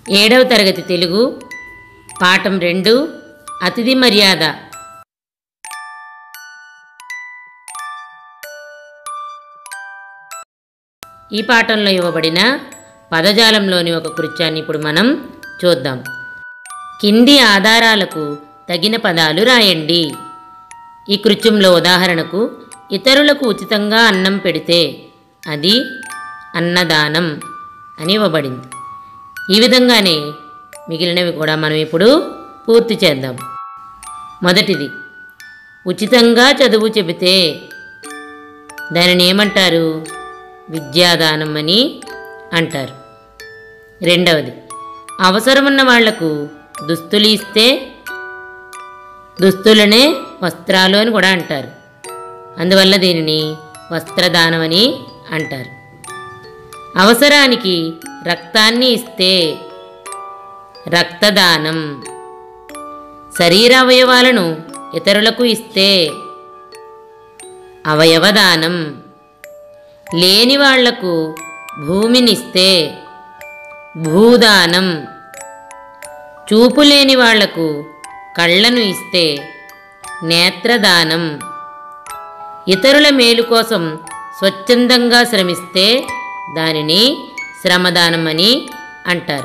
ఏడవ తరగతి తెలుగు పాఠం రెండు అతిథి మర్యాద ఈ పాఠంలో ఇవ్వబడిన పదజాలంలోని ఒక కృత్యాన్ని ఇప్పుడు మనం చూద్దాం కింది ఆధారాలకు తగిన పదాలు రాయండి ఈ కృత్యంలో ఉదాహరణకు ఇతరులకు ఉచితంగా అన్నం పెడితే అది అన్నదానం అని ఇవ్వబడింది ఈ విధంగానే మిగిలినవి కూడా మనం ఇప్పుడు పూర్తి చేద్దాం మొదటిది ఉచితంగా చదువు చెబితే దానిని ఏమంటారు విద్యాదానం అని అంటారు రెండవది అవసరమున్న వాళ్లకు దుస్తులు ఇస్తే దుస్తులనే వస్త్రాలు అని కూడా అంటారు అందువల్ల దీనిని వస్త్రదానం అని అంటారు అవసరానికి రక్తాన్ని ఇస్తే రక్తదానం శరీర అవయవాలను ఇతరులకు ఇస్తే అవయవదానం లేని వాళ్లకు భూమినిస్తే భూదానం చూపు లేని వాళ్లకు కళ్ళను ఇస్తే నేత్రదానం ఇతరుల మేలు కోసం స్వచ్ఛందంగా శ్రమిస్తే దానిని శ్రమదానం అని అంటారు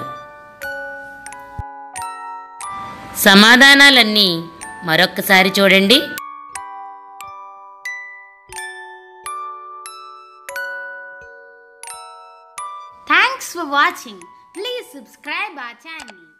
సమాధానాలన్నీ మరొక్కసారి చూడండి Thanks for watching. Please subscribe our channel.